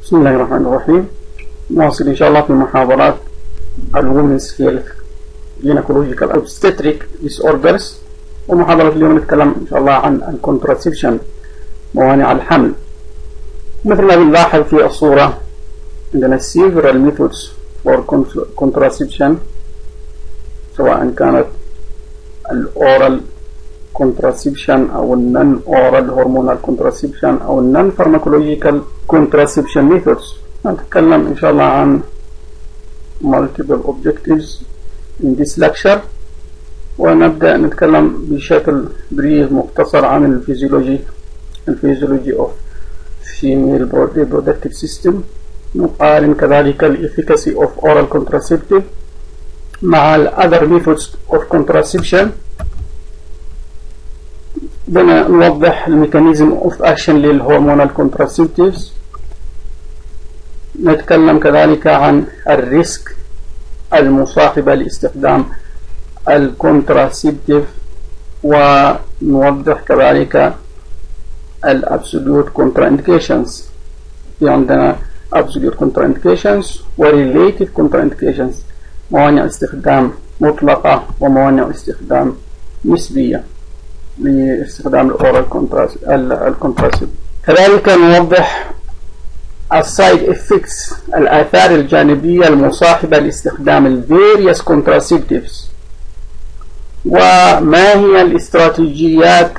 بسم الله الرحمن الرحيم نواصل إن شاء الله في محاضرات الومنز هيلث جينيكولوجيكال obstetric disorders ومحاضرة اليوم نتكلم إن شاء الله عن الكونتراسبشن موانع الحمل مثل ما بنلاحظ في الصورة عندنا several methods for contraception سواء كانت الأورال contraception أو النون أورال هرمونال contraception أو النون فارماكولوجيكال contraception methods نتكلم إن شاء الله عن multiple objectives in this lecture ونبدأ نتكلم بشكل بريف مختصر عن الفيزيولوجي الفيزيولوجي of female reproductive system نقارن كذلك ال efficacy of oral contraceptive مع ال other methods of contraception بدنا نوضح الميكانيزم اوف اكشن للهرمونال كونتراسيبتيفز نتكلم كذلك عن الريسك المصاحبة لاستخدام الكونتراسيبتيف ونوضح كذلك الابسوليوت كونترانديكيشنز في عندنا absolute contraindications و related contraindications موانع استخدام مطلقة وموانع استخدام نسبية لاستخدام الأورال الكونتراسيب كذلك نوضح السايد افكتس الآثار الجانبية المصاحبة لاستخدام الفيريوس contraceptives وما هي الاستراتيجيات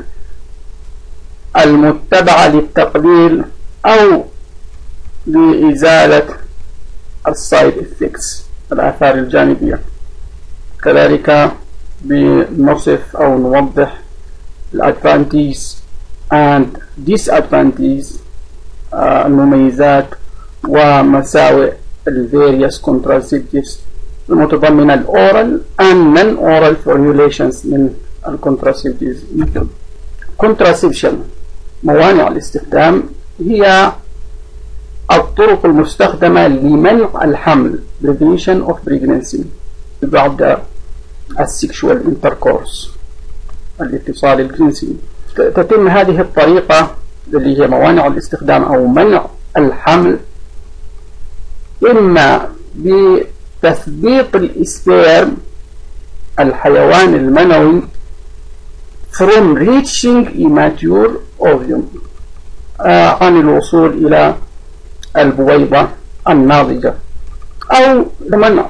المتبعة للتقليل أو لإزالة السايد افكتس الآثار الجانبية كذلك بنصف أو نوضح الادفانتيز and disadvantages المميزات ومساوئ الفيريوس contraceptives المتضمنة الأورال and non-oral formulations من الكونتراسيبتيفز مثل contraception موانع الاستخدام هي الطرق المستخدمة لمنع الحمل prevention of pregnancy بعد السكشوال intercourse الاتصال الجنسي تتم هذه الطريقة اللي هي موانع الاستخدام أو منع الحمل إما بتثبيط الإسبيرم الحيوان المنوي from reaching immature ovum آه عن الوصول إلى البويضة الناضجة أو لمنع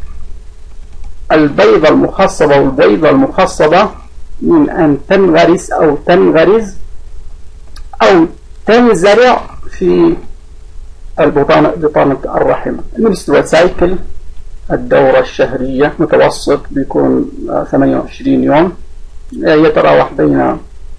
البيضة المخصبة والبيضة المخصبة من أن تنغرس أو تنغرز أو تنزرع في البطانة بطانة الرحم المنستوى سايكل الدورة الشهرية متوسط بيكون 28 يوم يتراوح بين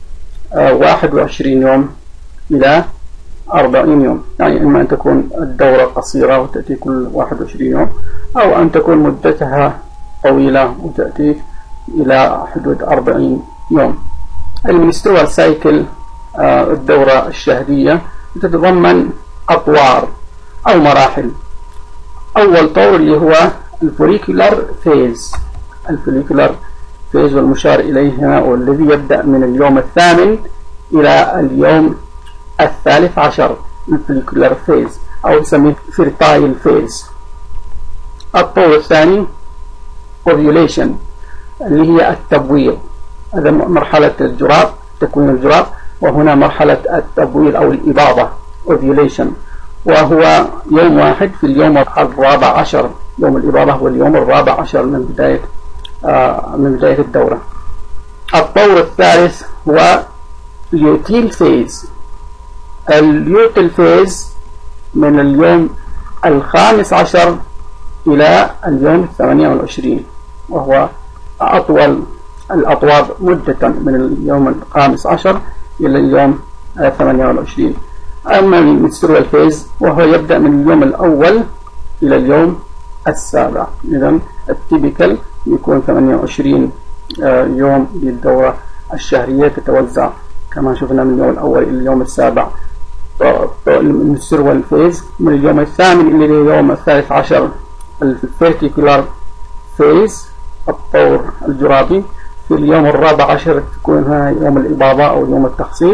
21 يوم إلى 40 يوم يعني إما أن تكون الدورة قصيرة وتأتي كل 21 يوم أو أن تكون مدتها طويلة وتأتي إلى حدود 40 يوم المنستوى سايكل الدورة الشهرية تتضمن أطوار أو مراحل أول طور اللي هو الفوليكولار فيز الفوليكولار فيز والمشار إليه هنا والذي يبدأ من اليوم الثامن إلى اليوم الثالث عشر الفوليكولار فيز أو يسميه فيرتايل فيز الطور الثاني ovulation اللي هي التبويض هذا مرحلة الجراب تكوين الجراب وهنا مرحلة التبويض أو الإباضة ovulation وهو يوم واحد في اليوم الرابع عشر يوم الإباضة هو اليوم الرابع عشر من بداية آه من بداية الدورة الطور الثالث هو اليوتيل فيز اليوتيل فيز من اليوم الخامس عشر إلى اليوم الثمانية والعشرين وهو أطول الأطوار مدة من اليوم الخامس عشر إلى اليوم الثمانية والعشرين أما المنسترول فيز وهو يبدأ من اليوم الأول إلى اليوم السابع إذا التيبيكال يكون 28 يوم للدورة الشهرية تتوزع كما شفنا من اليوم الأول إلى اليوم السابع المنسترول فيز من اليوم الثامن إلى اليوم الثالث عشر الفيرتيكولار فيز الطور الجرابي في اليوم الرابع عشر تكون هنا يوم الإباضة أو يوم التخصيب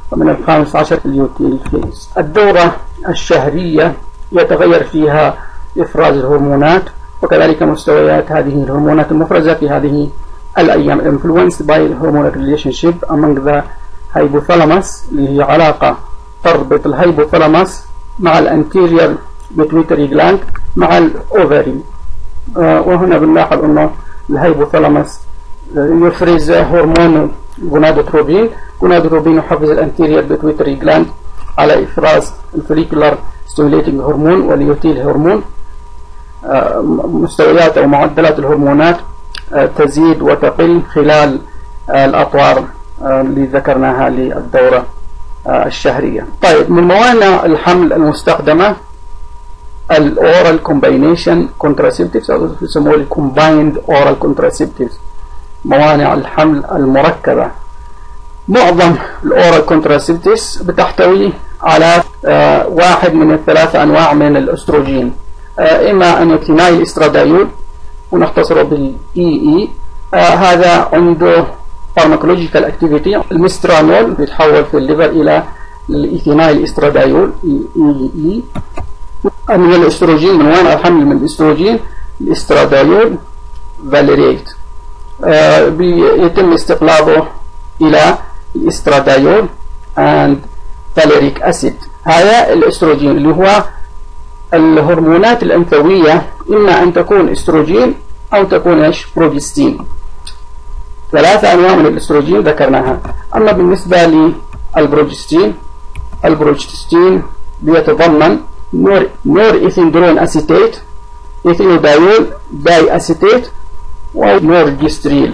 ومن الخامس عشر اليوتيل فيز الدورة الشهرية يتغير فيها إفراز الهرمونات وكذلك مستويات هذه الهرمونات المفرزة في هذه الأيام influenced by hormonal relationship among the hypothalamus اللي هي علاقة تربط الهيبوثالاموس مع الانتيريور بيتويتري جلاند مع الاوفري آه وهنا بنلاحظ انه الهيبوثالاموس يفرز هرمون جونادوتروبين جونادوتروبين يحفز الانتيريور بيتويتري جلاند على افراز الفوليكولار ستيميليتنج هرمون واليوتيل هرمون آه مستويات او معدلات الهرمونات آه تزيد وتقل خلال الاطوار اللي ذكرناها للدوره الشهرية طيب من موانع الحمل المستخدمة الاورال كومباينيشن كونتراسيبتيفز او يسموه الكومبايند اورال كونتراسيبتيفز موانع الحمل المركبة معظم الاورال كونتراسيبتيفز بتحتوي على آه واحد من الثلاث انواع من الاستروجين آه اما انيوتينايل استرادايول ونختصره بالاي اي آه هذا عنده فارماكولوجيكال اكتيفيتي المسترانول بيتحول في الليفر الى الايثينايل استرادايول اي اي من الاستروجين من وين الحمل من الاستروجين الاسترادايول فاليريت آه بيتم استقلاله الى الاسترادايول اند فاليريك اسيد هذا الاستروجين اللي هو الهرمونات الانثويه اما ان تكون استروجين او تكون ايش بروجستين ثلاثة أنواع من الاستروجين ذكرناها أما بالنسبة للبروجستين البروجستين بيتضمن نور نور إيثندرون أسيتيت إيثينودايول داي أسيتيت ونورجستريل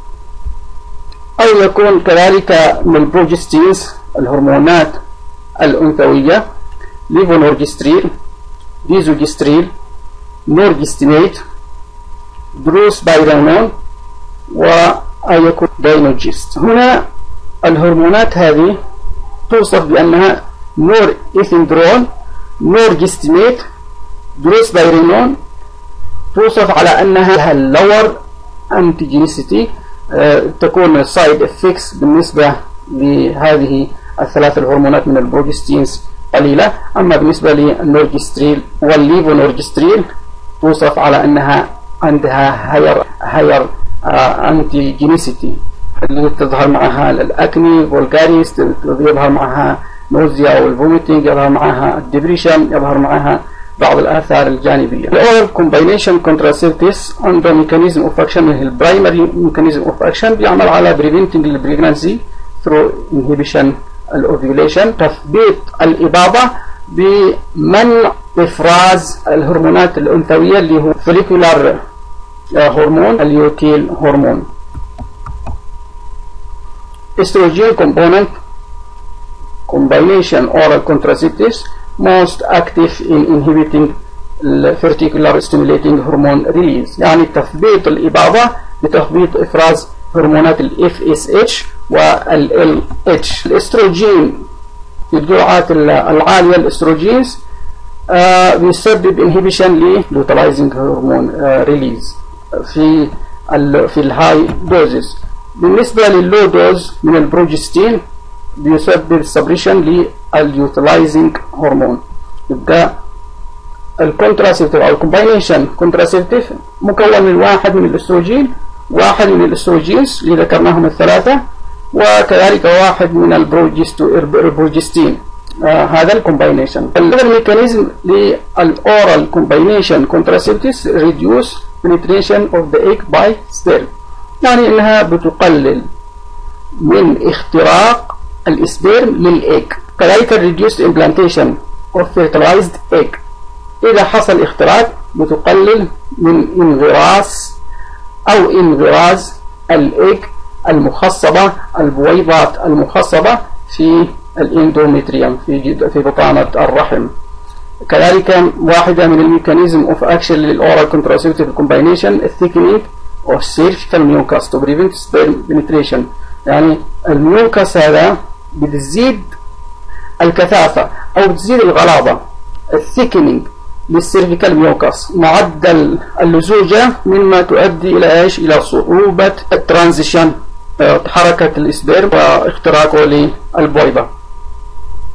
أو يكون كذلك من البروجستينز الهرمونات الأنثوية ليفونورجستريل ديزوجستريل نورجستينيت دروس بايرانون و أو يكون داينوجيست هنا الهرمونات هذه توصف بأنها نور إيثندرون نور جستيميت دروس بايرينون توصف على أنها اللور أنتيجينيسيتي أه تكون سايد افكتس بالنسبة لهذه الثلاث الهرمونات من البروجستينز قليلة أما بالنسبة للنورجستريل والليفونورجستريل توصف على أنها عندها هاير هاير انتي جينيسيتي اللي تظهر معها الاكني فولجاريس يظهر معها نوزيا والفوميتنج يظهر معها الدبريشن يظهر معها بعض الاثار الجانبيه. الاورال كومباينيشن كونتراسيبتيفز عنده ميكانيزم اوف اكشن البرايمري ميكانيزم اوف اكشن بيعمل على بريفنتنج البريجنسي ثرو انهبيشن الاوفيوليشن تثبيت الاباضه بمنع افراز الهرمونات الانثويه اللي هو فوليكولار هرمون اليوتيل هرمون estrogen component combination oral contraceptives most active in inhibiting الفرتيكولار stimulating hormone release يعني تثبيت الإباضة بتثبيت إفراز هرمونات ال FSH وال LH الاستروجين في الجرعات العالية الاستروجينز آه بيسبب inhibition للوتلايزنج هرمون ريليز في ال في الهاي دوزز بالنسبة لللو دوز من البروجستين بيسبب سبريشن لليوتلايزنج هرمون يبقى الكونتراسيبتيف او الكومباينيشن كونتراسيبتيف مكون من واحد من الاستروجين واحد من الاستروجينز اللي ذكرناهم الثلاثة وكذلك واحد من البروجستين آه هذا الكومباينيشن الميكانيزم للاورال كومباينيشن كونتراسيبتيفز ريديوس penetration of the egg by sperm يعني انها بتقلل من اختراق الاسبرم للايج كذلك reduced implantation of fertilized egg اذا حصل اختراق بتقلل من انغراس او انغراز الايج المخصبة البويضات المخصبة في الاندومتريوم في في بطانة الرحم كذلك واحدة من الميكانيزم اوف اكشن للاورال كونتراسيبتيف كومباينيشن الثيكنينج اوف سيرفيكال ميوكاس تو بريفنت سبيرم بنتريشن يعني الميوكاس هذا بتزيد الكثافة او بتزيد الغلاظة الثيكنينج للسيرفيكال ميوكاس معدل اللزوجة مما تؤدي إلى إيش إلى صعوبة الترانزيشن حركة الإسبرم واختراقه للبويضة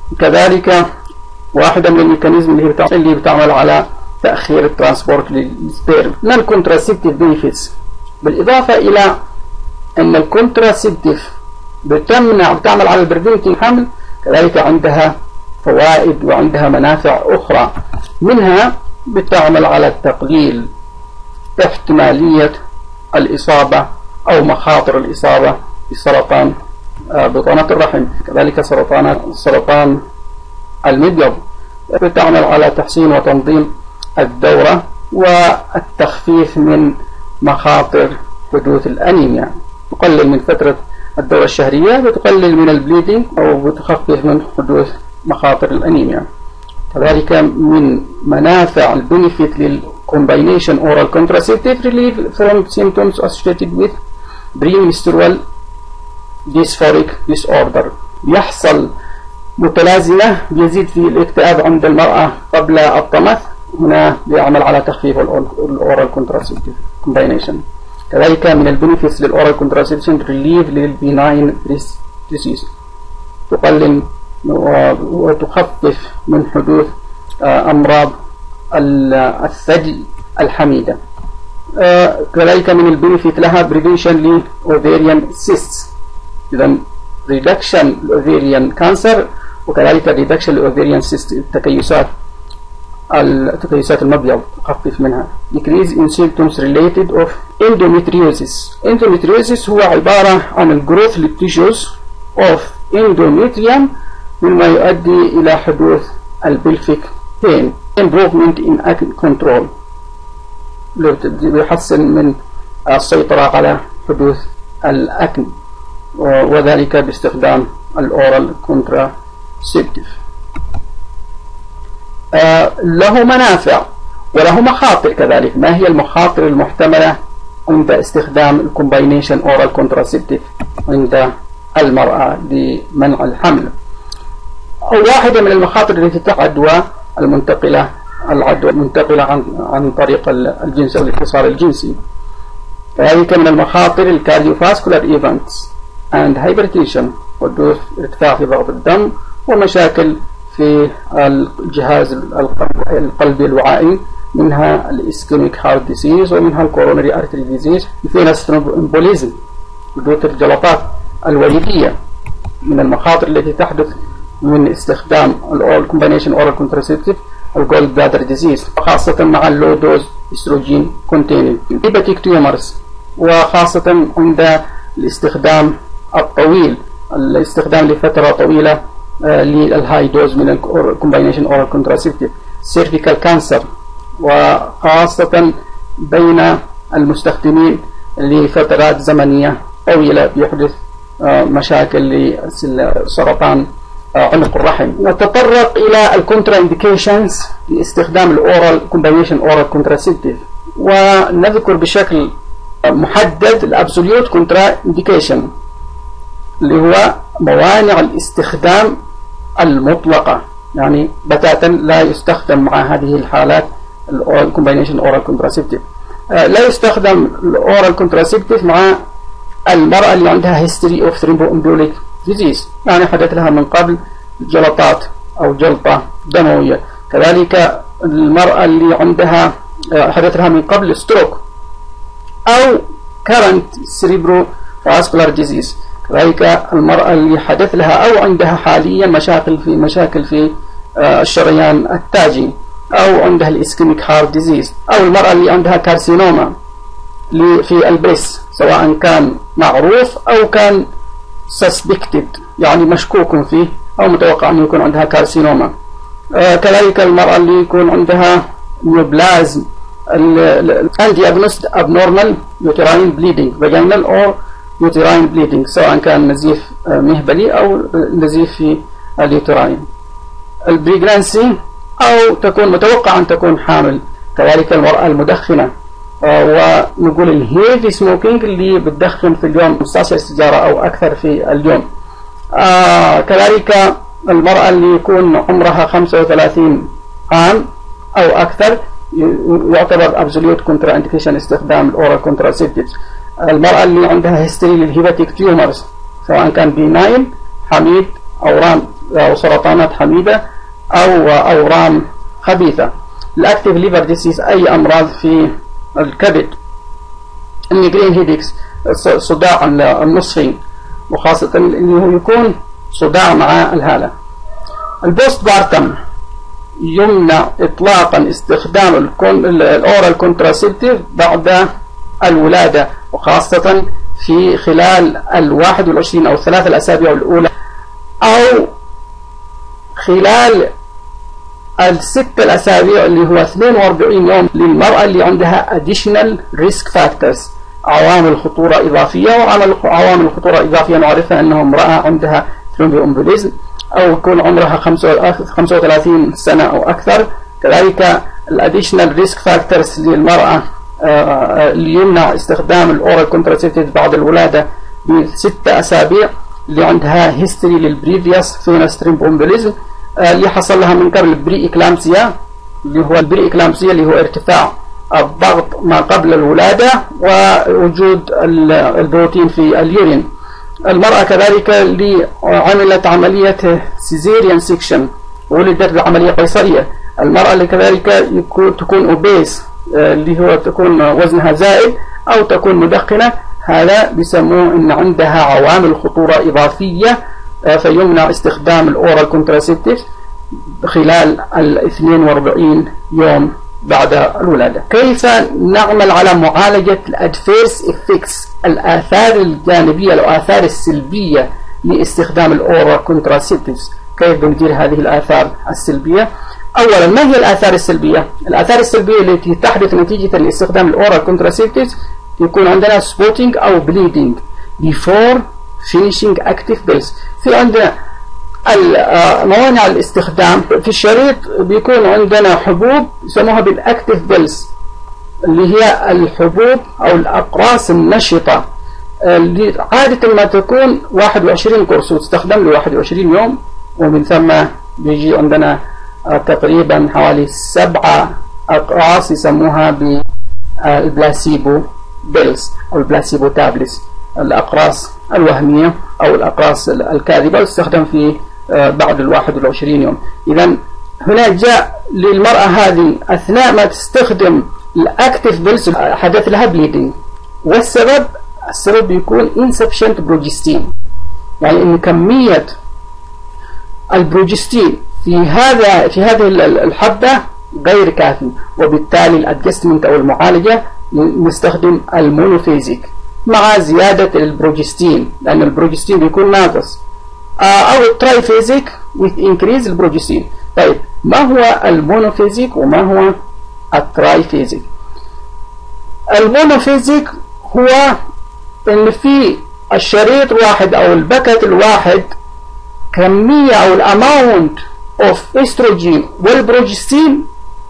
كذلك واحدة من الميكانيزم اللي بتعمل اللي بتعمل على تأخير الترانسبورت للسبيرم نون كونتراسيبتيف بينيفيتس بالإضافة إلى أن الكونتراسيبتيف بتمنع بتعمل على البريفنتنج حمل كذلك عندها فوائد وعندها منافع أخرى منها بتعمل على تقليل احتمالية الإصابة أو مخاطر الإصابة بسرطان آه، بطانة الرحم كذلك سرطان سرطان المبيض بتعمل على تحسين وتنظيم الدورة والتخفيف من مخاطر حدوث الأنيميا تقلل من فترة الدورة الشهرية بتقلل من البليدنج أو بتخفف من حدوث مخاطر الأنيميا كذلك من منافع البنفيت للكومبينيشن oral contraceptive relief from symptoms associated with premenstrual dysphoric disorder يحصل متلازمة بيزيد في الاكتئاب عند المرأة قبل الطمث هنا بيعمل على تخفيف الأورال كونتراسيبتيف كومبينيشن كذلك من البنفيتس للأورال كونتراسيبشن ريليف للبيناين ديسيز تقلل وتخفف من حدوث آه، أمراض الثدي الحميدة آه، كذلك من البنفيت لها بريفنشن لأوفيريان سيستس إذا ريدكشن الأوفيريان كانسر وكذلك ريدكشن لأوفيريان سيست التكيسات التكيسات المبيض تخفف منها decrease in symptoms related of endometriosis endometriosis هو عبارة عن الجروث للتيشوز of endometrium مما يؤدي إلى حدوث البلفيك pain improvement in acne control يحسن من السيطرة على حدوث الأكن وذلك باستخدام الأورال كونتراسيبتيف آه له منافع وله مخاطر كذلك ما هي المخاطر المحتملة عند استخدام الكومباينيشن اورال كونتراسيبتيف عند المرأة لمنع الحمل أو واحدة من المخاطر التي تعدوى المنتقلة العدوى المنتقلة عن عن طريق الجنس أو الاتصال الجنسي كذلك من المخاطر الكارديوفاسكولار ايفنتس اند هايبرتيشن حدوث ارتفاع في ضغط الدم ومشاكل في الجهاز القلبي الوعائي منها الاسكيميك هارت ديسيز ومنها الكورونري ارتري ديزيز فينس امبوليزم حدوث الجلطات الوريدية من المخاطر التي تحدث من استخدام الاورال كومبينيشن اورال كونتراسيبتيف الجولد بلادر ديزيز خاصة مع اللو دوز استروجين كونتيننج هيباتيك تيومرز وخاصة عند الاستخدام الطويل الاستخدام لفترة طويلة آه، للهاي دوز من الكومبينيشن اورال كونتراسيبتيف سيرفيكال كانسر وخاصة بين المستخدمين لفترات زمنية طويلة بيحدث آه، مشاكل لسرطان آه، عنق الرحم نتطرق إلى الكونترا انديكيشنز لاستخدام الأورال كومبينيشن أورال كونتراسيبتيف ونذكر بشكل محدد الابسوليوت كونترا انديكيشن اللي هو موانع الاستخدام المطلقة يعني بتاتا لا يستخدم مع هذه الحالات الكومبينيشن اورال كونتراسيبتيف لا يستخدم الاورال كونتراسيبتيف مع المرأة اللي عندها هيستوري اوف ثريمبو امبوليك ديزيز يعني حدث لها من قبل جلطات او جلطة دموية كذلك المرأة اللي عندها آه، حدث لها من قبل ستروك او current cerebro vascular disease كذلك المرأة اللي حدث لها أو عندها حاليا مشاكل في مشاكل في آه، الشريان التاجي أو عندها الإسكيميك هارت ديزيز أو المرأة اللي عندها كارسينوما في البريس سواء كان معروف أو كان suspected يعني مشكوك فيه أو متوقع أن يكون عندها كارسينوما آه كذلك المرأة اللي يكون عندها نيوبلازم undiagnosed abnormal uterine bleeding vaginal or uterine bleeding سواء كان نزيف آه، مهبلي أو نزيف في اليوتراين البريجرانسي أو تكون متوقع أن تكون حامل كذلك المرأة المدخنة آه، ونقول الهيفي سموكينج اللي بتدخن في اليوم 15 سيجارة أو أكثر في اليوم آه كذلك المرأة اللي يكون عمرها 35 عام أو أكثر يعتبر ابسوليوت كونترا انديكيشن استخدام الاورال كونتراسيبتيفز المرأة اللي عندها هيستوري للهيباتيك تيومرز سواء كان بيناين حميد أورام أو سرطانات حميدة أو أورام خبيثة الأكتيف ليفر ديسيس أي أمراض في الكبد الميجرين هيدكس صداع النصفي وخاصة اللي هو يكون صداع مع الهالة البوست بارتم يمنع إطلاقا استخدام الأورال كونتراسيبتيف بعد الولادة وخاصة في خلال الواحد والعشرين أو الثلاث الأسابيع الأولى أو خلال الست الأسابيع اللي هو 42 يوم للمرأة اللي عندها additional risk factors عوامل خطورة إضافية وعوامل خطورة إضافية نعرفها أنه امرأة عندها ثرومبومبوليزم أو يكون عمرها 35 سنة أو أكثر كذلك الاديشنال ريسك فاكتورز للمرأة اللي يمنع استخدام الأورال كونتراسيبتيف بعد الولادة بستة أسابيع اللي عندها هيستوري للبريفيوس فينس ثرومبومبوليزم اللي حصل لها من قبل بري إكلامسيا اللي هو البري إكلامسيا اللي هو ارتفاع الضغط ما قبل الولادة ووجود البروتين في اليورين المرأة كذلك اللي عملت عملية سيزيريان سيكشن ولدت بعملية قيصرية المرأة اللي كذلك يكون تكون أوبيس اللي هو تكون وزنها زائد أو تكون مدخنة هذا بيسموه إن عندها عوامل خطورة إضافية فيمنع استخدام الأورال كونتراسيبتيف خلال ال 42 يوم بعد الولادة كيف نعمل على معالجة الأدفيرس إفكس الآثار الجانبية الآثار السلبية لاستخدام الأورال كونتراسيبتيفز كيف بندير هذه الآثار السلبية أولا ما هي الآثار السلبية الآثار السلبية التي تحدث نتيجة لاستخدام الأورال كونتراسيبتيفز يكون عندنا سبوتينج أو بليدنج before finishing active pills في عندنا موانع الاستخدام في الشريط بيكون عندنا حبوب يسموها بالاكتف بيلز اللي هي الحبوب او الاقراص النشطه اللي عادة ما تكون 21 قرص وتستخدم ل 21 يوم ومن ثم بيجي عندنا تقريبا حوالي سبعة أقراص يسموها بالبلاسيبو بيلز أو البلاسيبو تابلس الأقراص الوهمية أو الأقراص الكاذبة تستخدم في بعد الواحد والعشرين يوم إذا هنا جاء للمرأة هذه أثناء ما تستخدم الأكتف بيلز حدث لها بليدنج والسبب السبب يكون insufficient بروجستين يعني أن كمية البروجستين في هذا في هذه الحبة غير كافي وبالتالي الادجستمنت أو المعالجة نستخدم المونوفيزيك مع زيادة البروجستين لأن البروجستين بيكون ناقص أو الترايفيزيك with increase البروجستين طيب ما هو المونوفيزيك وما هو الترايفيزيك المونوفيزيك هو ان في الشريط الواحد او البكت الواحد كمية او الاماونت اوف استروجين والبروجستين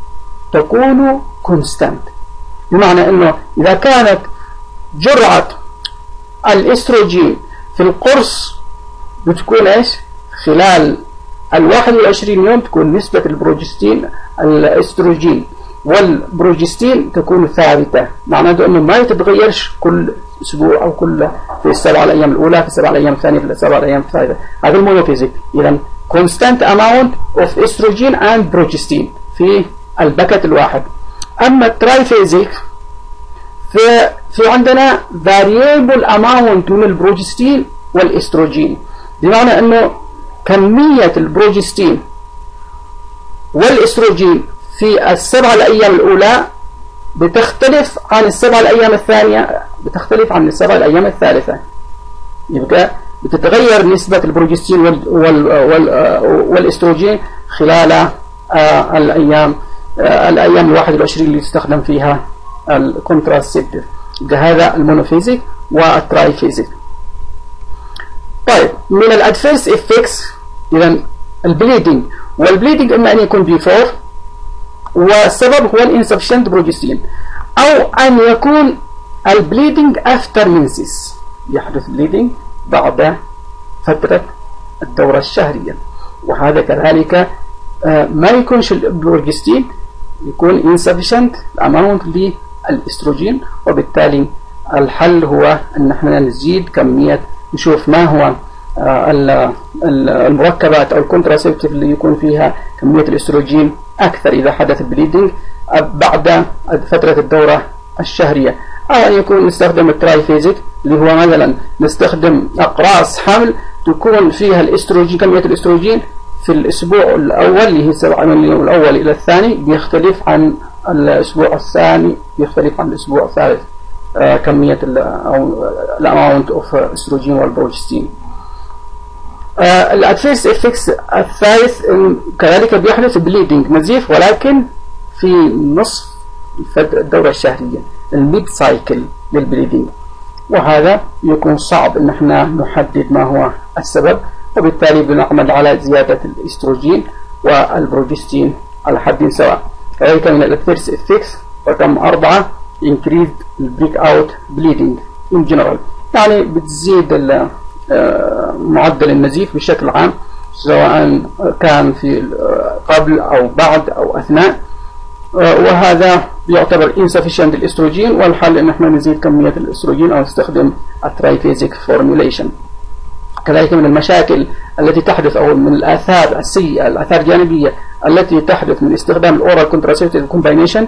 تكون كونستانت بمعنى انه اذا كانت جرعة الاستروجين في القرص بتكون ايش خلال الواحد والعشرين يوم تكون نسبة البروجستين الاستروجين والبروجستين تكون ثابتة معناته انه ما يتغيرش كل اسبوع او كل في السبع الايام الاولى في السبع الايام الثانية في السبع الايام الثالثة هذا المونوفيزيك اذا constant amount of estrogen and progestin في البكت الواحد اما الترايفيزيك في في عندنا variable amount من البروجستين والاستروجين بمعنى انه كمية البروجستين والاستروجين في السبع الأيام الأولى بتختلف عن السبع الأيام الثانية بتختلف عن السبع الأيام الثالثة يبقى بتتغير نسبة البروجستين وال وال وال والاستروجين خلال آه الأيام آه الأيام الواحد والعشرين اللي يستخدم فيها الكونتراسيبتيف هذا المونوفيزيك والترايفيزيك طيب من الادفيرس افكتس اذا البليدنج والبليدنج اما ان يكون بيفور والسبب هو الانسفشنت بروجستين او ان يكون البليدنج افتر منسيس يحدث بليدنج بعد فترة الدورة الشهرية وهذا كذلك ما يكونش البروجستين يكون insufficient amount المركبات أو الكونتراسيبتيف اللي يكون فيها كمية الاستروجين أكثر إذا حدث بليدنج بعد فترة الدورة الشهرية أو أن يكون نستخدم الترايفيزيك اللي هو مثلا نستخدم أقراص حمل تكون فيها الاستروجين كمية الاستروجين في الأسبوع الأول اللي هي سبعة من اليوم الأول إلى الثاني بيختلف عن الأسبوع الثاني بيختلف عن الأسبوع الثالث آه، كمية أو الأماونت أوف استروجين والبروجستين الادفيرس افكس الثالث كذلك بيحدث بليدنج نزيف ولكن في نصف الدورة الشهرية الميد سايكل للبليدنج وهذا يكون صعب ان احنا نحدد ما هو السبب وبالتالي بنعمل على زيادة الاستروجين والبروجستين على حد سواء كذلك من الادفيرس افكس رقم أربعة increased break out bleeding in general يعني بتزيد آه، معدل النزيف بشكل عام سواء كان في قبل أو بعد أو أثناء آه، وهذا يعتبر insufficient الاستروجين والحل ان احنا نزيد كمية الاستروجين او نستخدم الترايفيزيك فورميليشن كذلك من المشاكل التي تحدث او من الاثار السيئة الاثار الجانبية التي تحدث من استخدام الاورال كونتراسيبتيف كومباينيشن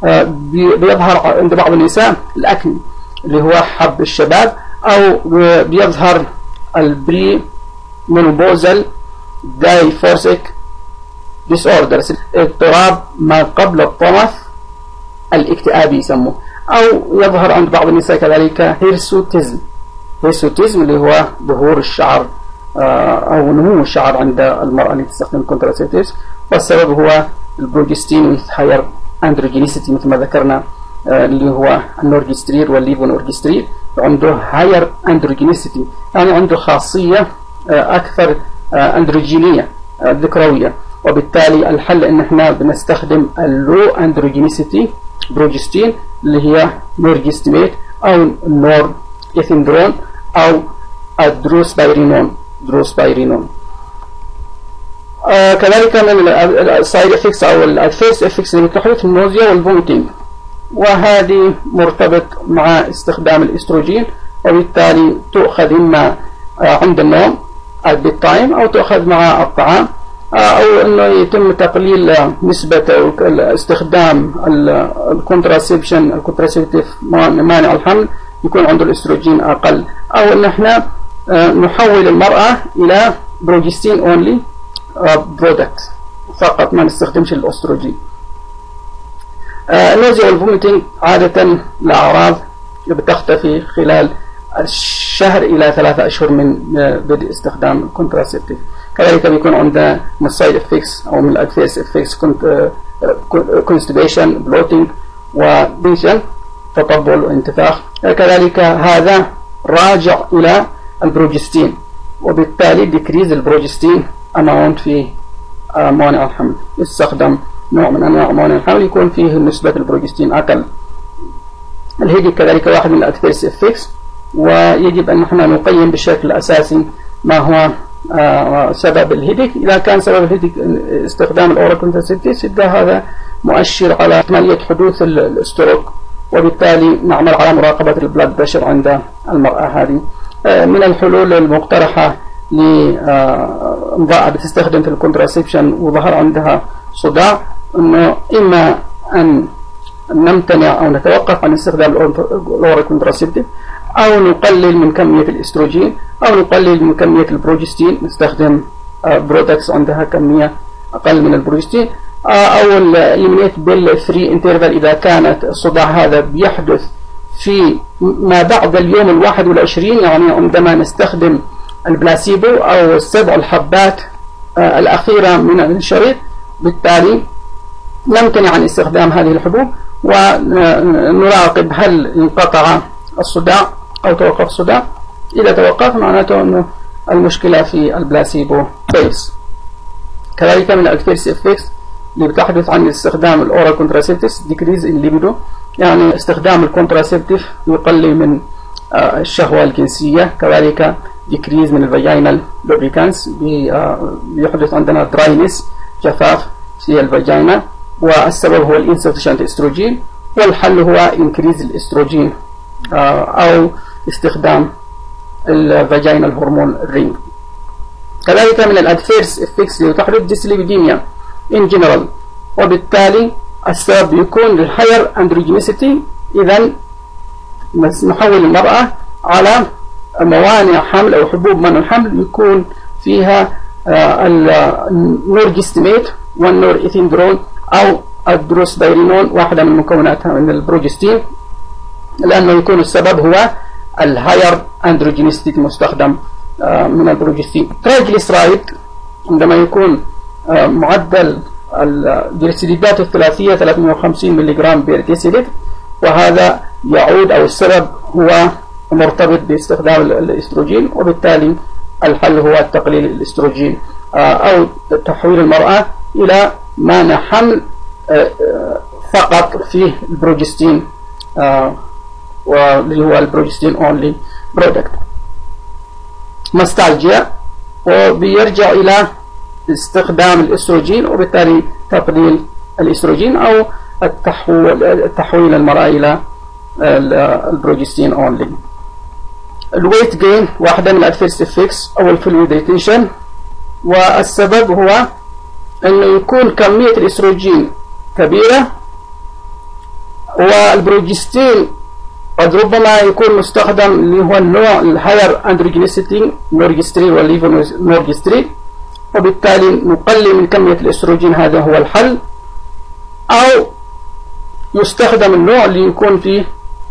بيظهر عند بعض النساء الاكني اللي هو حب الشباب او بيظهر البري منوبوزال دايفورسيك ديس اوردرز اضطراب ما قبل الطمث الاكتئابي يسموه او يظهر عند بعض النساء كذلك هيرسوتيزم هيرسوتيزم اللي هو ظهور الشعر آه، او نمو الشعر عند المرأة اللي تستخدم الكونتراسيبتيفز والسبب هو البروجستين with higher androgenicity مثل ما ذكرنا آه، اللي هو النورجسترير والليفونورجسترير عنده هاير اندروجينيسيتي يعني عنده خاصية آه، أكثر أندروجينية ذكروية وبالتالي الحل ان احنا بنستخدم اللو اندروجينيسيتي بروجستين اللي هي نورجستيميت او نور ايثندرون او الدروسبايرينون دروسبايرينون آه كذلك من السايد افكتس او الادفيرس افكتس اللي بتحدث النوزيا والفوميتنج وهذه مرتبط مع استخدام الاستروجين وبالتالي تؤخذ اما آه، عند النوم at تايم او تؤخذ مع الطعام أو أنه يتم تقليل نسبة استخدام الكونتراسيبشن الكونتراسيبتيف مانع الحمل يكون عنده الاستروجين أقل أو أن احنا آه، نحول المرأة إلى بروجستين أونلي برودكت فقط ما نستخدمش الاستروجين النوزيا والفوميتنج عادة الأعراض بتختفي خلال الشهر إلى ثلاثة أشهر من آه، بدء استخدام الكونتراسيبتيف كذلك بيكون عندنا من السايد افكتس او من الادفيرس افكتس كونستيبيشن بلوتينج وبنشن تطبل وانتفاخ كذلك هذا راجع الى البروجستين وبالتالي ديكريز البروجستين اماونت في آه، موانع الحمل يستخدم نوع من انواع موانع الحمل يكون فيه نسبة البروجستين اقل الهيدي كذلك واحد من الادفيرس افكتس ويجب ان نحن نقيم بشكل اساسي ما هو آه، سبب الهيديك إذا كان سبب الهيديك استخدام الأورا كونترسيبتيس هذا مؤشر على احتمالية حدوث الستروك وبالتالي نعمل على مراقبة البلاد بريشر عند المرأة هذه آه، من الحلول المقترحة لامرأة بتستخدم في الكونترسيبشن وظهر عندها صداع أنه إما أن نمتنع أو نتوقف عن استخدام الأورا كونترسيبتيف أو نقلل من كمية الإستروجين أو نقلل من كمية البروجستين نستخدم برودكتس آه، عندها كمية أقل من البروجستين آه، أو الإليميت بال 3 انترفال إذا كانت الصداع هذا بيحدث في ما بعد اليوم الواحد والعشرين يعني عندما نستخدم البلاسيبو أو السبع الحبات آه، الأخيرة من الشريط بالتالي نمتنع عن استخدام هذه الحبوب ونراقب هل انقطع الصداع أو توقف الصداع إذا توقف معناته أنه المشكلة في البلاسيبو بيس كذلك من الأكتيرس إفكس اللي بتحدث عن استخدام الأورا كونتراسيبتس ديكريز الليبيدو يعني استخدام الكونتراسيبتيف يقلل من آه، الشهوة الجنسية كذلك ديكريز من الفاجينال لوبريكانس بيحدث عندنا دراينس جفاف في الفاجينا والسبب هو الانسفشنت استروجين والحل هو انكريز الاستروجين آه، أو استخدام الفاجينال هرمون الرينج كذلك من الادفيرس افكتس اللي تحدث ديسليبيديميا ان جنرال وبالتالي السبب يكون للهاير اندروجينيسيتي اذا نحول المرأة على موانع حمل او حبوب منع الحمل يكون فيها آه، النورجستيميت والنور ايثيندرون او الدروسبيرينون واحدة من مكوناتها من البروجستين لأنه يكون السبب هو الهاير اندروجينيستيك المستخدم آه، من البروجستين ترايجليسرايد عندما يكون آه، معدل الجليسيدات الثلاثية 350 ملغ بير ديسيلتر وهذا يعود أو السبب هو مرتبط باستخدام الاستروجين وبالتالي الحل هو تقليل الاستروجين آه، أو تحويل المرأة إلى مانع حمل فقط فيه البروجستين واللي هو البروجستين اونلي برودكت مستالجيا وبيرجع إلى استخدام الاستروجين وبالتالي تقليل الاستروجين أو التحويل تحويل المرأة إلى البروجستين اونلي الويت جين واحدة من الادفيرس افكتس أو الفلويد ريتنشن والسبب هو أنه يكون كمية الاستروجين كبيرة والبروجستين قد ربما يكون مستخدم اللي هو النوع الهاير اندروجينيسيتي نورجسترين والليفو نورجسترين وبالتالي نقلل من كمية الاستروجين هذا هو الحل أو يستخدم النوع اللي يكون فيه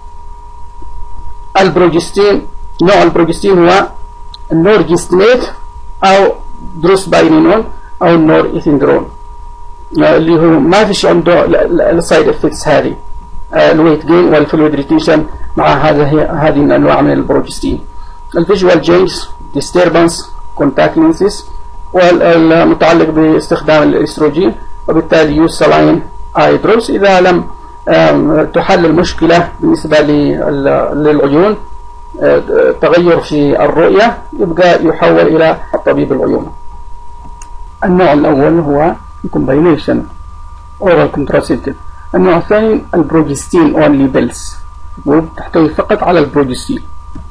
البروجستين نوع البروجستين هو النورجستينيت أو دروسبايرينون أو النور إيثندرون اللي هو ما فيش عنده السايد افكتس هذه الويت جين والفلويد ريتيشن مع هذه هذه الانواع من البروجستين الفيجوال جينز ديستربنس كونتاكت لينسز والمتعلق باستخدام الاستروجين وبالتالي يوز سلاين اي دروبس اذا لم تحل المشكله بالنسبه للعيون تغير في الرؤيه يبقى يحول الى طبيب العيون النوع الاول هو combination oral contraceptive النوع الثاني البروجستين اونلي بيلز تحتوي فقط على البروجستين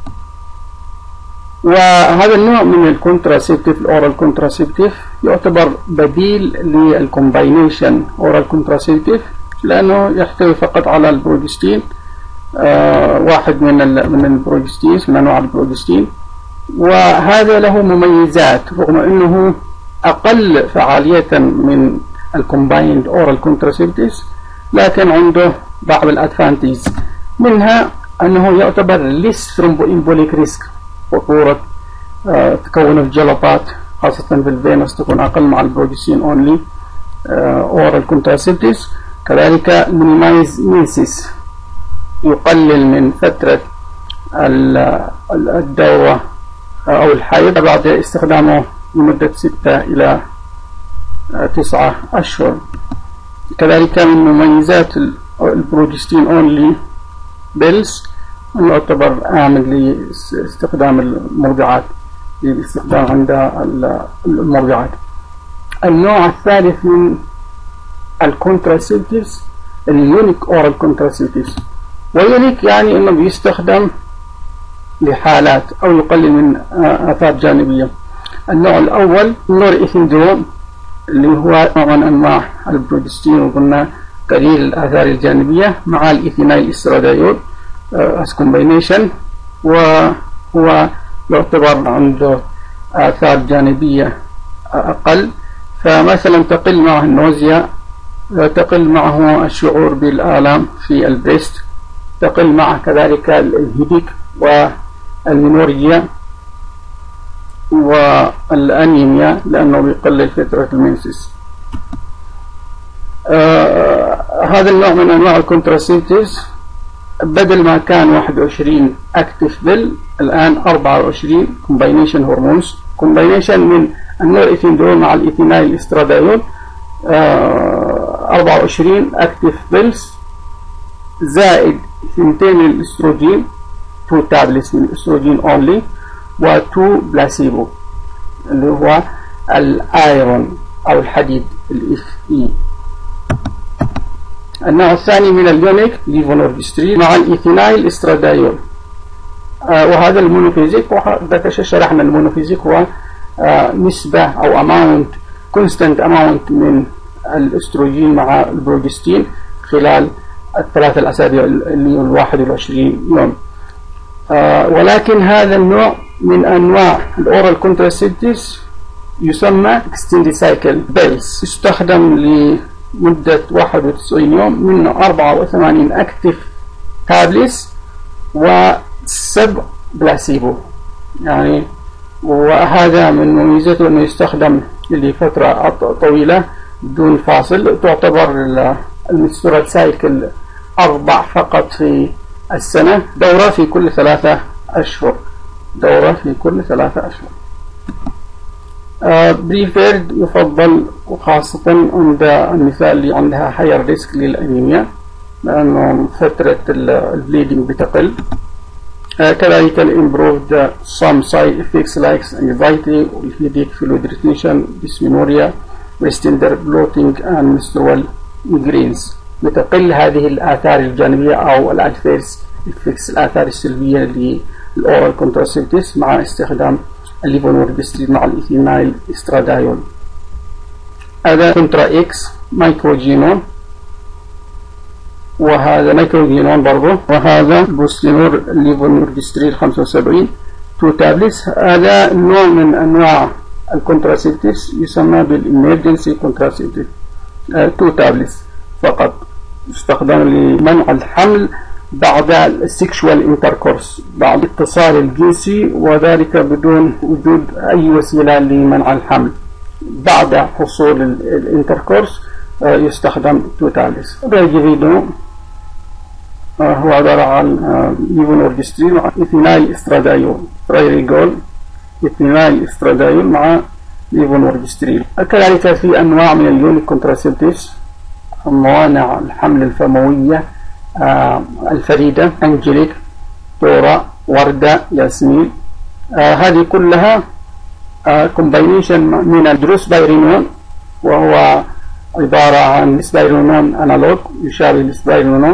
وهذا النوع من الكونتراسيبتيف الاورال كونتراسيبتيف يعتبر بديل للكومباينيشن اورال كونتراسيبتيف لانه يحتوي فقط على البروجستين آه واحد من من البروجستين من انواع البروجستين وهذا له مميزات رغم انه اقل فعاليه من الكومبايند اورال كونتراسيبتيفز لكن عنده بعض الادفانتيز منها انه يعتبر ليس ثرومبوإمبوليك ريسك خطورة آه تكون الجلطات خاصة في الفينوس تكون أقل مع البروجستين أونلي أورال كونتراسيبتيفز كذلك مينيمايز مينسيس يقلل من فترة الدورة أو الحيض بعد استخدامه لمدة ستة إلى آه، تسعة أشهر كذلك من مميزات البروجستين اونلي بيلز يعتبر آمن لاستخدام المرضعات للاستخدام عند المرضعات النوع الثالث من الكونتراسيبتيفز اليونيك اورال كونتراسيبتيفز ويونيك يعني انه بيستخدم لحالات او يقلل من اثار جانبيه النوع الاول نور ايثندرون اللي هو نوع من أنواع البروجستين وقلنا قليل الآثار الجانبية مع الإيثينايل إستراديول as combination وهو يعتبر عنده آثار جانبية أقل فمثلا تقل معه النوزيا تقل معه الشعور بالآلام في البريست تقل معه كذلك الهيديك والمنوريا والأنيميا لأنه بيقلل فترة المنسس آه هذا النوع من أنواع الكونتراسيبتيفز بدل ما كان 21 اكتف بيل الآن 24 كومباينيشن هرمونز كومباينيشن من النور مع الايثينايل استرادايول آه 24 اكتف بيلز زائد ثنتين الاستروجين 2 تابلتس من الاستروجين اونلي و2 بلاسيبو اللي هو الايرون او الحديد الاف اي النوع الثاني من اليونيك ليفونورجسترين مع الايثينايل استرادايول آه وهذا المونوفيزيك وذاك شرحنا المونوفيزيك هو آه، نسبة أو اماونت كونستنت اماونت من الاستروجين مع البروجستين خلال الثلاث الأسابيع اللي هو الواحد والعشرين يوم آه، ولكن هذا النوع من أنواع الأورال كونتراسيبتيفز يسمى extended cycle pills يستخدم لمدة 91 يوم منه 84 اكتف تابلس وسبع بلاسيبو يعني وهذا من مميزاته انه يستخدم لفترة طويلة بدون فاصل تعتبر المستورال سايكل أربع فقط في السنة دورة في كل ثلاثة أشهر دورة في كل ثلاثة أشهر بريفيرد يفضل وخاصة عند النساء اللي عندها حير ريسك للأنيميا لأنه فترة البليدنج بتقل آه كذلك الامبروفد some side effects like anxiety والهيديك fluid retention dysmenorrhea وستندر bloating and menstrual migraines بتقل هذه الآثار الجانبية أو الادفيرس افكتس الآثار السلبية للأورال كونتراسيبتيفز مع استخدام الليفونوربسترين مع الإيثينايل استرادايول هذا كونترا إكس مايكروجينون وهذا مايكروجينون برضه وهذا بوسلينور ليفونوربسترين 75 تو تابلتس هذا نوع من أنواع الكونتراسيبتيفز يسمى بالإمرجنسي كونتراسيبتيف تو تابلتس فقط يستخدم لمنع الحمل بعد السكشوال انتركورس بعد الاتصال الجنسي وذلك بدون وجود أي وسيلة لمنع الحمل بعد حصول الانتركورس آه، يستخدم توتاليس ريجيفيدو آه، هو عبارة عن ليفونورجسترين مع إثناي استرادايول ترايريجول إثناي استرادايول مع ليفونورجسترين كذلك في أنواع من اليونيك كونتراسيبتيفز موانع الحمل الفموية آه الفريدة أنجليك دورة وردة ياسمين آه هذه كلها كومباينيشن آه من الدروس بايرينون وهو عبارة عن سبايرونون أنالوج يشابه السبايرونون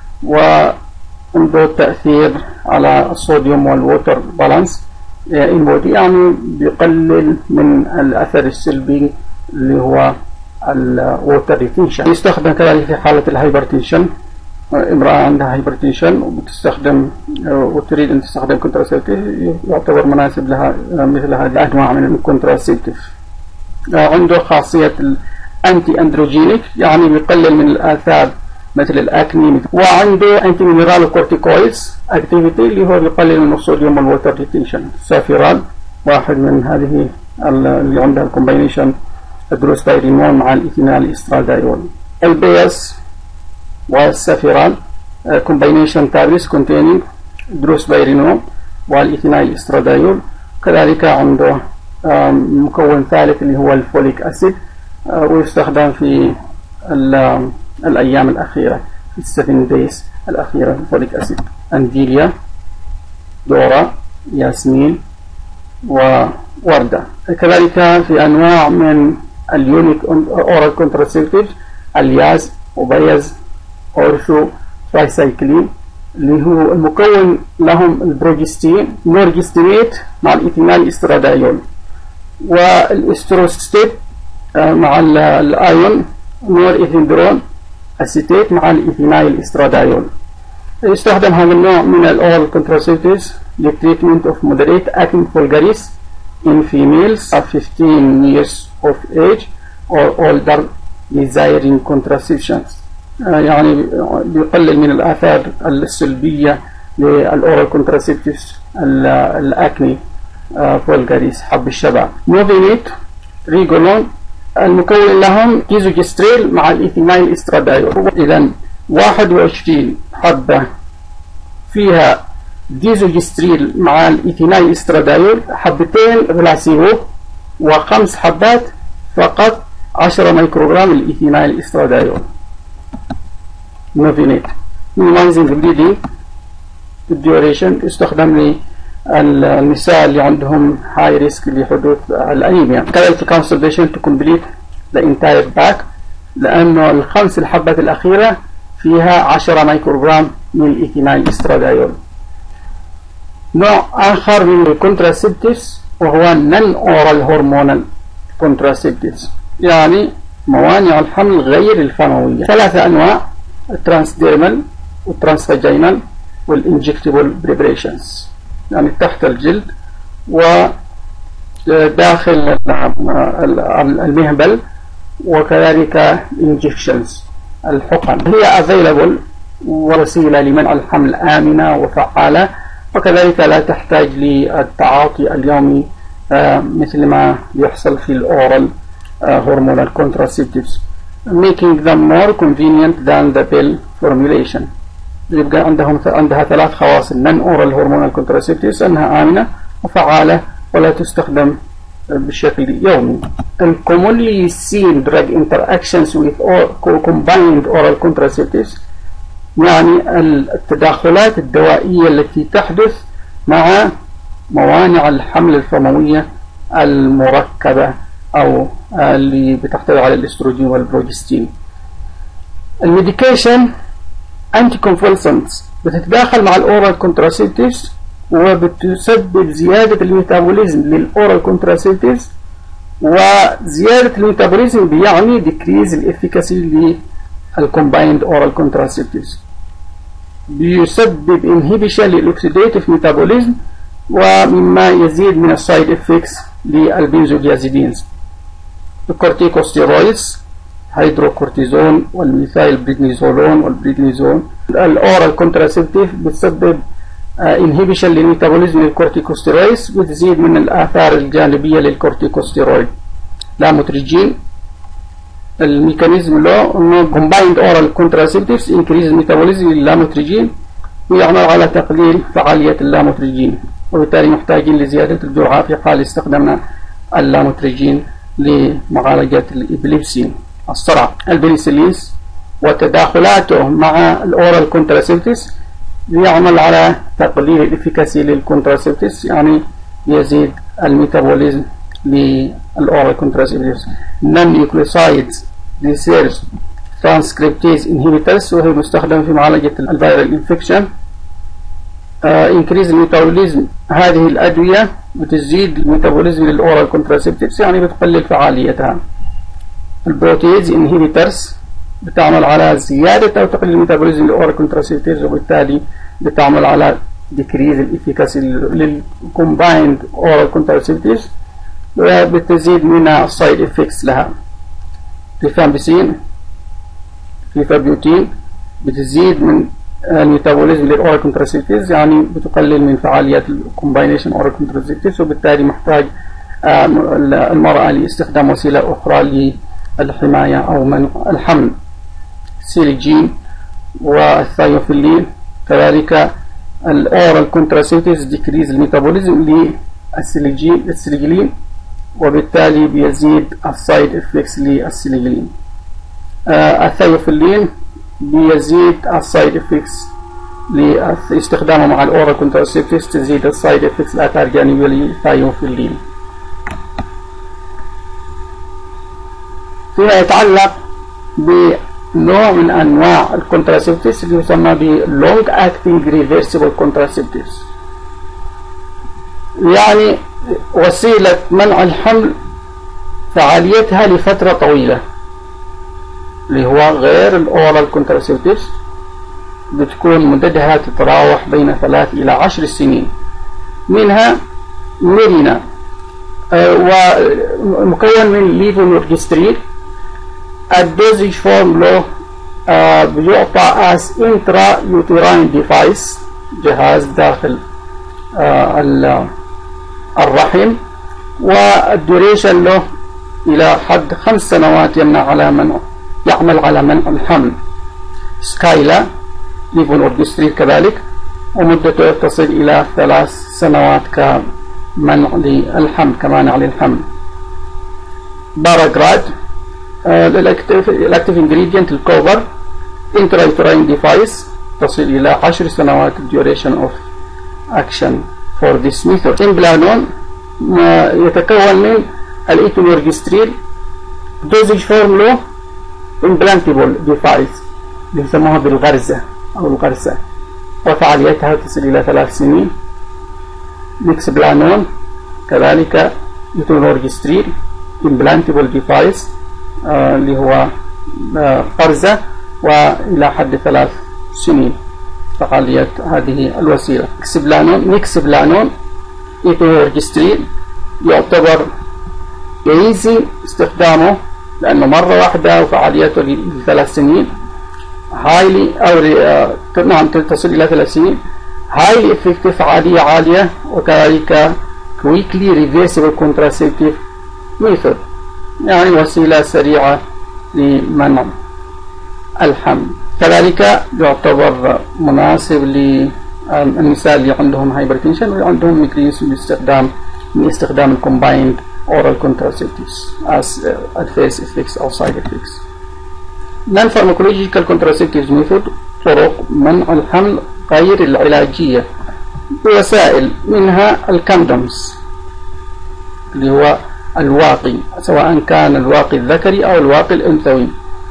وعنده تأثير على الصوديوم والووتر بالانس يعني بيقلل من الأثر السلبي اللي هو الووتر ريتنشن يستخدم كذلك في حالة الهايبرتنشن امرأة عندها هايبرتنشن وبتستخدم وتريد أن تستخدم كونتراسيبتيف يعتبر مناسب لها مثل هذه الأنواع من الكونتراسيبتيف عنده خاصية الأنتي أندروجينيك يعني بيقلل من الآثار مثل الأكني وعنده أنتي مينرال كورتيكويدز أكتيفيتي اللي هو بيقلل من الصوديوم والووتر ريتنشن سافيرال واحد من هذه اللي عندها الكومبينيشن الدروستايرينول مع الإيثينال إسترادايول البيس والسافيرال combination tablets containing دروسبايرينول والإيثينال إسترادايول كذلك عنده مكون ثالث اللي هو الفوليك أسيد ويستخدم في الأيام الأخيرة في السفن دايز الأخيرة الفوليك أسيد أنديليا دورا ياسمين ووردة كذلك في أنواع من اليونيك اورال كونتراسيبتيف الياز وبياز اورثو ترايسايكلين اللي هو المكون لهم البروجستين نورجستينيت مع الايثينال استرادايول والاستروستيت آه، مع الايون نور ايثندرون اسيتيت مع الايثينايل استرادايول يستخدم هذا النوع من الاورال كونتراسيبتيفز للتريتمنت اوف مودريت اكن فولجاريس in females of 15 years of age or older desiring contraceptions يعني بيقلل من الآثار السلبية للأورال كونتراسيبتيفز الأكني فولجاريس حب الشبع موفينيت ريجولون المكون لهم كيزوجستريل مع الإيثينايل استرادايول إذا 21 حبة فيها ديزوجستريل مع الايثينايل استرادايول حبتين غلاسيو وخمس حبات فقط 10 ميكروغرام الايثينايل استرادايول نوفينيت minimizing bleeding الديوريشن يستخدم للنساء اللي عندهم هاي ريسك لحدوث الانيميا كذلك كونسلبيشن تو كومبليت ذا انتاير باك لانه الخمس الحبات الاخيره فيها 10 ميكروغرام من الايثينايل استرادايول نوع آخر من الكونتراسيبتيفز وهو non oral hormonal contraceptives يعني موانع الحمل غير الفموية ثلاثة أنواع الترانسديرمال والترانسفاجينال والانجكتبل بريبريشنز يعني تحت الجلد وداخل المهبل وكذلك انجكشنز الحقن هي available وسيلة لمنع الحمل آمنة وفعالة وكذلك لا تحتاج للتعاطي اليومي آه، مثل ما يحصل في الأورال آه، hormonal contraceptives making them more convenient than the pill formulation يبقى عندهم عندها ثلاث خواص non oral hormonal contraceptives أنها آمنة وفعالة ولا تستخدم بشكل يومي and commonly seen drug interactions with combined oral contraceptives يعني التداخلات الدوائية التي تحدث مع موانع الحمل الفموية المركبة أو اللي بتحتوي على الاستروجين والبروجستين الميديكيشن انتي كونفولسنتس بتتداخل مع الاورال كونتراسيبتيفز وبتسبب زيادة الميتابوليزم للاورال كونتراسيبتيفز وزيادة الميتابوليزم بيعني ديكريز الافيكاسي للكومبايند اورال كونتراسيبتيفز بيسبب انهبيشن للاكسيديتيف ميتابوليزم ومما يزيد من السايد افكتس للبنزوديازيدينز الكورتيكوستيرويدز هيدروكورتيزون والميثايل بريدنيزولون والبريدنيزون الاورال كونتراسيبتيف بتسبب انهبيشن للميتابوليزم للكورتيكوستيرويدز بتزيد من الاثار الجانبيه للكورتيكوستيرويد لاموتريجين الميكانيزم له انه combined oral contraceptives increase الميتابوليزم للاموتريجين ويعمل على تقليل فعالية اللاموتريجين وبالتالي محتاجين لزيادة الجرعة في حال استخدمنا اللاموتريجين لمعالجة الإبليبسي الصرع البنسلينز وتداخلاته مع الأورال كونتراسيبتس يعمل على تقليل الإفكاسي للكونتراسيبتس يعني يزيد الميتابوليزم للأورال كونتراسيبتس نون نيوكليوسايدز ريسيرش ترانسكريبتيز انهبيترز وهي مستخدمة في معالجة الفيرال انفكشن انكريز الميتابوليزم هذه الأدوية بتزيد الميتابوليزم للأورال كونتراسيبتيفز يعني بتقلل فعاليتها البروتيز انهيبيترز بتعمل على زيادة أو تقليل الميتابوليزم للأورال كونتراسيبتيفز وبالتالي بتعمل على ديكريز الإفيكاسي للكومبايند أورال كونتراسيبتيفز وبتزيد من السايد افكتس لها ريفامبسين فيفابيوتين بتزيد من الميتابوليزم للاورال كونتراسيبتيفز يعني بتقلل من فعاليات الكومباينيشن اورال كونتراسيبتيفز وبالتالي محتاج المرأة لاستخدام وسيلة أخرى للحماية أو منع الحمل سيليجين والثايوفيلين كذلك الأورال كونتراسيبتيفز ديكريز الميتابوليزم للسيليجين السيليجلين وبالتالي بيزيد السايد افكتس للسيليجلين آه الثايوفيلين بيزيد السايد افكتس لاستخدامه مع الاورال كونتراسيبتيفز تزيد السايد افكتس الاثار الجانبيه للثايوفيلين فيما يتعلق بنوع من انواع الكونتراسيبتيفز اللي يسمى ب long acting reversible contraceptives يعني وسيلة منع الحمل فعاليتها لفترة طويلة اللي هو غير الأورال كونتراسيبتيفز بتكون مدتها تتراوح بين ثلاث إلى عشر سنين منها ميرينا آه ومكون من ليفونورجسترين الدوزج فورم له آه بيعطى as intra uterine device جهاز داخل آه الرحم والدوريشن له إلى حد خمس سنوات يمنع على منع يعمل على منع الحمل سكايلا ليفون أورجستري كذلك ومدته تصل إلى ثلاث سنوات كمنع للحمل كمانع للحمل باراجراد الاكتيف انجريدينت الكوبر intrauterine device تصل إلى عشر سنوات duration of action for this method امبلانون يتكون من الايتونورجستريل دوزج فورم له implantable device بيسموها بالغرزة أو الغرزة وفعاليتها تصل إلى ثلاث سنين ميكس بلانون كذلك يتونورجستريل implantable device آه اللي هو آه قرزة وإلى حد ثلاث سنين فعالية هذه الوسيلة اكسبلانون ميكسبلانون ايتونورجستريل يعتبر ايزي استخدامه لأنه مرة واحدة وفعاليته لثلاث سنين هايلي أو نعم تصل إلى ثلاث سنين هاي افكتيف فعالية عالية وكذلك كويكلي ريفيرسيبل كونتراسيبتيف ميثود يعني وسيلة سريعة لمنع الحمل كذلك يعتبر مناسب للنساء اللي عندهم هايبرتنشن وعندهم ميكريس باستخدام من استخدام الكومبايند oral contraceptives as uh, adverse effects or side effects. Non-pharmacological contraceptives method طرق منع الحمل غير العلاجية بوسائل منها الكندمز اللي هو الواقي سواء كان الواقي الذكري أو الواقي الأنثوي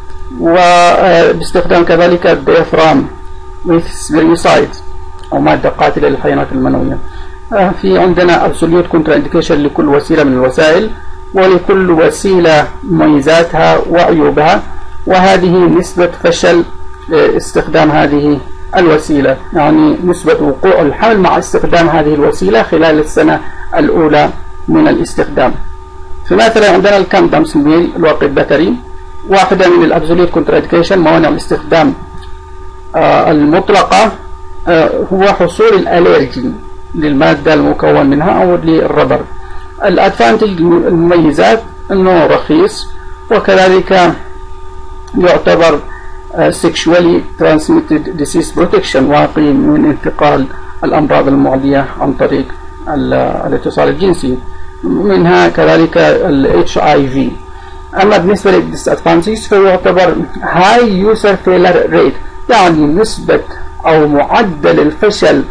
وباستخدام كذلك الديافرام with spermicide أو مادة قاتلة للحيوانات المنوية في عندنا absolute contraindication لكل وسيلة من الوسائل ولكل وسيلة مميزاتها وعيوبها وهذه نسبة فشل استخدام هذه الوسيلة يعني نسبة وقوع الحمل مع استخدام هذه الوسيلة خلال السنة الأولى من الاستخدام فمثلا عندنا الكاندم سميل الواقي الذكري واحدة من الابسوليت كونتراديكيشن موانع الاستخدام آه المطلقة آه هو حصول الالرجي للمادة المكون منها أو للربر الادفانتج المميزات أنه رخيص وكذلك يعتبر sexually transmitted disease protection واقي من انتقال الأمراض المعدية عن طريق الاتصال الجنسي منها كذلك ال HIV أما بالنسبة للديسادفانتجز فيعتبر high user failure rate يعني نسبة أو معدل الفشل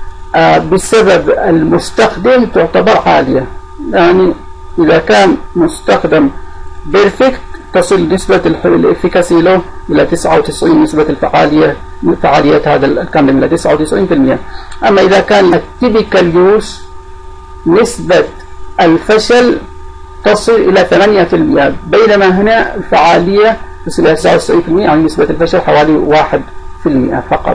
بسبب المستخدم تعتبر عالية يعني إذا كان مستخدم بيرفكت تصل نسبة الافيكاسي له إلى 99 نسبة الفعالية فعالية هذا الكاندم إلى 99% أما إذا كان التيبيكال يوز نسبة الفشل تصل إلى 8% بينما هنا الفعالية تصل إلى 99% يعني نسبة الفشل حوالي 1% فقط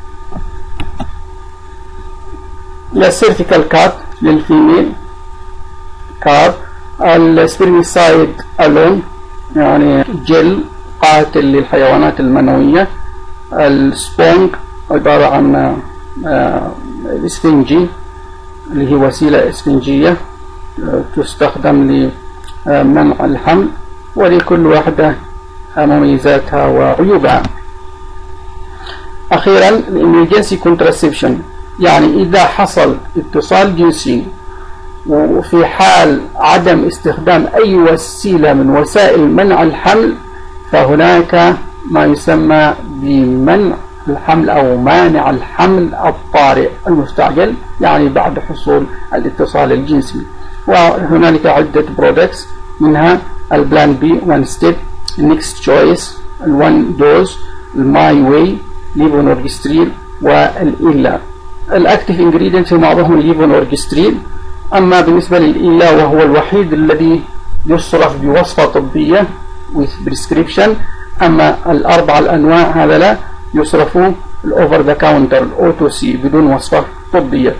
السيرفيكال كات للفيميل كات السبرميسايد ألون يعني جل قاتل للحيوانات المنوية السبونج عبارة عن اسفنجي اللي هي وسيلة اسفنجية تستخدم لمنع الحمل ولكل واحدة مميزاتها وعيوبها أخيرا الإمرجنسي كونتراسبشن يعني إذا حصل اتصال جنسي وفي حال عدم استخدام أي وسيلة من وسائل منع الحمل فهناك ما يسمى بمنع الحمل أو مانع الحمل الطارئ المستعجل يعني بعد حصول الاتصال الجنسي وهنالك عدة برودكتس منها البلان بي وان ستيب النكست تشويس الوان دوز الماي واي ليفونورجستريل والإلا الاكتف انجريدينت معظمهم الليفونورجستريل أما بالنسبة للإلا وهو الوحيد الذي يصرف بوصفة طبية with prescription أما الأربع الأنواع هذا لا يصرفوا الأوفر ذا كاونتر الأو تو سي بدون وصفة طبية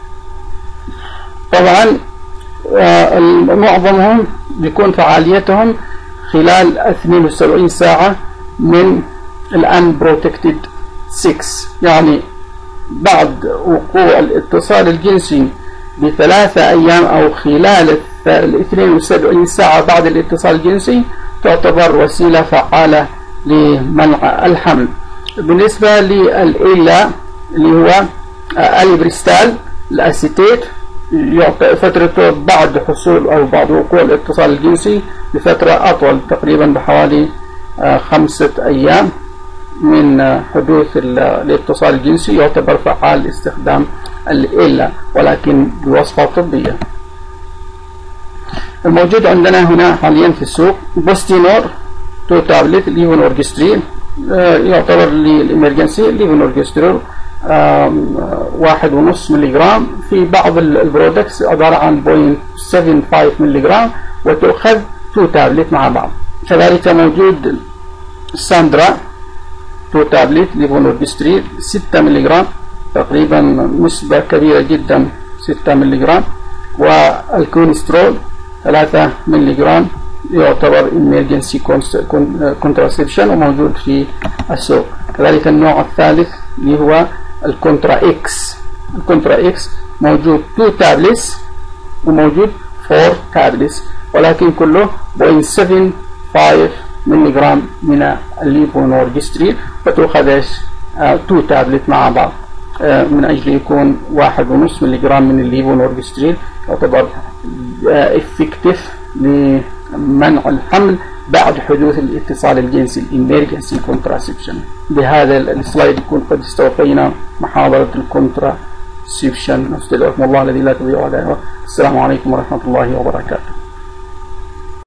طبعا معظمهم بيكون فعاليتهم خلال 72 ساعة من الان بروتكتد 6 يعني بعد وقوع الاتصال الجنسي بثلاثة أيام أو خلال ال 72 ساعة بعد الاتصال الجنسي تعتبر وسيلة فعالة لمنع الحمل بالنسبة للإلا اللي هو البريستال الأسيتيت فترته بعد حصول أو بعد وقوع الاتصال الجنسي بفترة أطول تقريبا بحوالي خمسة أيام من حدوث الاتصال الجنسي يعتبر فعال لاستخدام الإلا ولكن بوصفة طبية الموجود عندنا هنا حاليا في السوق بوستينور تو تابلت ليفون اورجسترين يعتبر للإمرجنسي ليفون اورجسترول واحد ونص ملي جرام في بعض البرودكتس عبارة عن 0.75 ملي جرام وتؤخذ تو تابلت مع بعض كذلك موجود الساندرا تو تابلت ليفونورجستريل 6 ملي جرام تقريبا نسبة كبيرة جدا 6 ملي جرام والكونسترول 3 ملي جرام يعتبر emergency contraception وموجود في السوق كذلك النوع الثالث اللي هو الكونترا اكس الكونترا اكس موجود 2 تابلتس وموجود 4 تابلتس ولكن كله 0.75 ملي جرام من الليفونورجستريل فتؤخذ 2 تابلت مع بعض من أجل يكون واحد ونص ملي جرام من الليفونورجستريل يعتبر افكتيف لمنع الحمل بعد حدوث الاتصال الجنسي الامرجنسي كونتراسبشن بهذا السلايد يكون قد استوفينا محاضرة الكونتراسبشن نستودعكم الله الذي لا تضيع ودائعه السلام عليكم ورحمة الله وبركاته